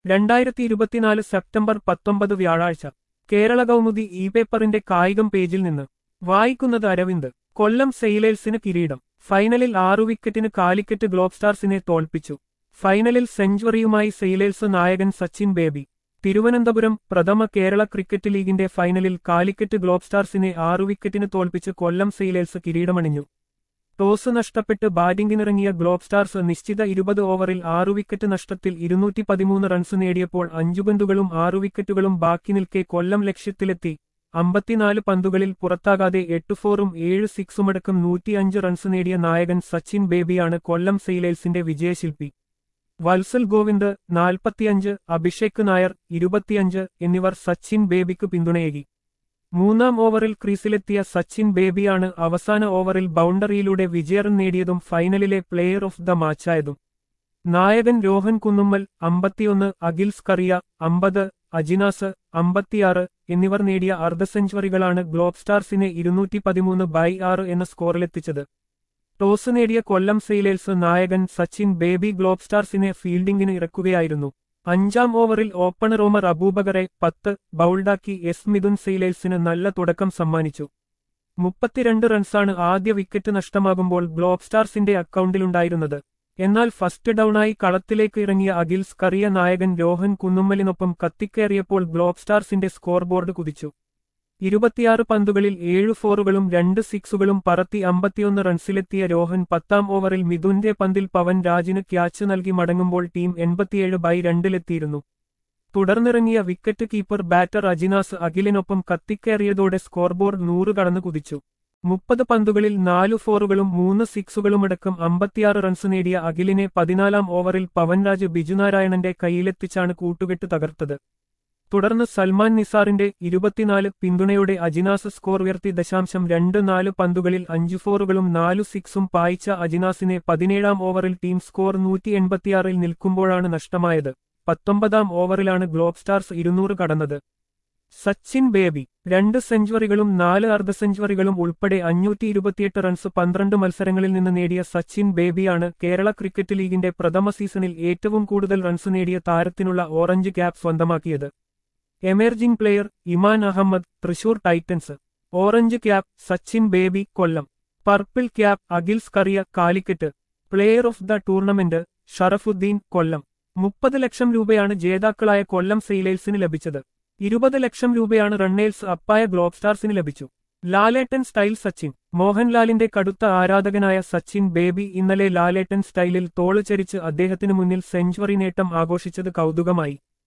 രണ്ടായിരത്തി ഇരുപത്തിനാല് സെപ്റ്റംബർ പത്തൊമ്പത് വ്യാഴാഴ്ച കേരള കൗമുദി ഇ പേപ്പറിന്റെ കായികം പേജിൽ നിന്ന് വായിക്കുന്നത് അരവിന്ദ് കൊല്ലം സെയിലേഴ്സിന് കിരീടം ഫൈനലിൽ ആറു വിക്കറ്റിന് കാലിക്കറ്റ് ഗ്ലോബ് സ്റ്റാർസിനെ തോൽപ്പിച്ചു ഫൈനലിൽ സെഞ്ചുറിയുമായി സെയിലേഴ്സ് നായകൻ സച്ചിൻ ബേബി തിരുവനന്തപുരം പ്രഥമ കേരള ക്രിക്കറ്റ് ലീഗിന്റെ ഫൈനലിൽ കാലിക്കറ്റ് ഗ്ലോബ് സ്റ്റാർസിനെ ആറു വിക്കറ്റിന് തോൽപ്പിച്ച് കൊല്ലം സെയിലേഴ്സ് കിരീടമണിഞ്ഞു ടോസ് നഷ്ടപ്പെട്ട് ബാറ്റിംഗിനിറങ്ങിയ ഗ്ലോബ് സ്റ്റാർസ് നിശ്ചിത ഇരുപത് ഓവറിൽ ആറു വിക്കറ്റ് നഷ്ടത്തിൽ ഇരുന്നൂറ്റി പതിമൂന്ന് റൺസ് നേടിയപ്പോൾ അഞ്ചു പന്തുകളും ആറു വിക്കറ്റുകളും ബാക്കി നിൽക്കെ കൊല്ലം ലക്ഷ്യത്തിലെത്തി അമ്പത്തിനാല് പന്തുകളിൽ പുറത്താകാതെ എട്ട് ഫോറും ഏഴ് സിക്സുമടക്കം നൂറ്റിയഞ്ച് റൺസ് നേടിയ നായകൻ സച്ചിൻ ബേബിയാണ് കൊല്ലം സെയിലേഴ്സിന്റെ വിജയശില്പി വത്സൽ ഗോവിന്ദ് നാൽപ്പത്തിയഞ്ച് അഭിഷേക് നായർ ഇരുപത്തിയഞ്ച് എന്നിവർ സച്ചിൻ ബേബിക്ക് പിന്തുണയേകി മൂന്നാം ഓവറിൽ ക്രീസിലെത്തിയ സച്ചിൻ ബേബിയാണ് അവസാന ഓവറിൽ ബൗണ്ടറിയിലൂടെ വിജയം നേടിയതും ഫൈനലിലെ പ്ലെയർ ഓഫ് ദ മാച്ചായതും നായകൻ രോഹൻ കുന്നുമ്മൽ അമ്പത്തിയൊന്ന് അഖിൽ സ്കറിയ അമ്പത് അജിനാസ് അമ്പത്തിയാറ് എന്നിവർ നേടിയ അർദ്ധ സെഞ്ചുറികളാണ് ഗ്ലോബ് സ്റ്റാർസിനെ ഇരുന്നൂറ്റി പതിമൂന്ന് ബൈ ആറ് എന്ന സ്കോറിലെത്തിച്ചത് ടോസ് നേടിയ കൊല്ലം സെയിലേഴ്സ് നായകൻ സച്ചിൻ ബേബി ഗ്ലോബ് സ്റ്റാർസിനെ ഫീൽഡിംഗിന് ഇറക്കുകയായിരുന്നു അഞ്ചാം ഓവറിൽ ഓപ്പണർ ഓമർ അബൂബക്കറെ പത്ത് ബൗൾഡാക്കി എസ് മിഥുൻ സെയിലേഴ്സിന് നല്ല തുടക്കം സമ്മാനിച്ചു മുപ്പത്തിരണ്ട് റൺസാണ് ആദ്യ വിക്കറ്റ് നഷ്ടമാകുമ്പോൾ ഗ്ലോബ് സ്റ്റാർസിന്റെ അക്കൗണ്ടിലുണ്ടായിരുന്നത് എന്നാൽ ഫസ്റ്റ് ഡൌണായി കളത്തിലേക്ക് ഇറങ്ങിയ അഖിൽ സ്കറിയ നായകൻ രോഹൻ കുന്നുമ്മലിനൊപ്പം കത്തിക്കേറിയപ്പോൾ ഗ്ലോബ് സ്റ്റാർസിന്റെ സ്കോർ ബോർഡ് കുതിച്ചു ഇരുപത്തിയാറ് പന്തുകളിൽ ഏഴ് ഫോറുകളും രണ്ട് സിക്സുകളും പറത്തി അമ്പത്തിയൊന്ന് റൺസിലെത്തിയ രോഹൻ പത്താം ഓവറിൽ മിഥുന്റെ പന്തിൽ പവൻ രാജിന് ക്യാച്ച് നൽകി മടങ്ങുമ്പോൾ ടീം എൺപത്തിയേഴ് ബൈ രണ്ടിലെത്തിയിരുന്നു തുടർന്നിറങ്ങിയ വിക്കറ്റ് കീപ്പർ ബാറ്റർ അജിനാസ് അഖിലിനൊപ്പം കത്തിക്കേറിയതോടെ സ്കോർബോർഡ് നൂറ് കടന്നു കുതിച്ചു മുപ്പത് പന്തുകളിൽ നാലു ഫോറുകളും മൂന്ന് സിക്സുകളുമടക്കം അമ്പത്തിയാറ് റൺസ് നേടിയ അഖിലിനെ പതിനാലാം ഓവറിൽ പവൻരാജ് ബിജുനാരായണന്റെ കൈയിലെത്തിച്ചാണ് കൂട്ടുകെട്ട് തകർത്തത് തുടർന്ന് സൽമാൻ നിസാറിന്റെ ഇരുപത്തിനാല് പിന്തുണയോടെ അജിനാസ് സ്കോർ ഉയർത്തി ദശാംശം രണ്ട് നാല് പന്തുകളിൽ അഞ്ചു ഫോറുകളും നാലു സിക്സും പായിച്ച അജിനാസിനെ പതിനേഴാം ഓവറിൽ ടീം സ്കോർ നൂറ്റി എൺപത്തിയാറിൽ നിൽക്കുമ്പോഴാണ് നഷ്ടമായത് പത്തൊമ്പതാം ഓവറിലാണ് ഗ്ലോബ് സ്റ്റാർസ് ഇരുന്നൂറ് കടന്നത് സച്ചിൻ ബേബി രണ്ട് സെഞ്ചുറികളും നാല് അർദ്ധ സെഞ്ചുറികളും ഉൾപ്പെടെ അഞ്ഞൂറ്റി ഇരുപത്തിയെട്ട് റൺസ് പന്ത്രണ്ട് മത്സരങ്ങളിൽ നിന്ന് നേടിയ സച്ചിൻ ബേബിയാണ് കേരള ക്രിക്കറ്റ് ലീഗിന്റെ പ്രഥമ സീസണിൽ ഏറ്റവും കൂടുതൽ റൺസ് നേടിയ താരത്തിനുള്ള ഓറഞ്ച് ക്യാപ്പ് സ്വന്തമാക്കിയത് emerging player Iman Ahmed Thrissur Titans orange cap Sachin Baby Kollam purple cap Akhil Scaria Calicut player of the tournament Sharafudheen Kollam മുപ്പത് ലക്ഷം രൂപയാണ് ജേതാക്കളായ കൊല്ലം സെയിലേഴ്സിന് ലഭിച്ചത് ഇരുപത് ലക്ഷം രൂപയാണ് റണ്ണേഴ്സ് അപ്പായ ഗ്ലോബ് സ്റ്റാർസിന് ലഭിച്ചു ലാലേട്ടൻ സ്റ്റൈൽ സച്ചിൻ മോഹൻലാലിന്റെ കടുത്ത ആരാധകനായ സച്ചിൻ ബേബി ഇന്നലെ ലാലേട്ടൻ സ്റ്റൈലിൽ തോള് ചരിച്ച് അദ്ദേഹത്തിനു മുന്നിൽ സെഞ്ചുറി നേട്ടം ആഘോഷിച്ചത് കൗതുകമായി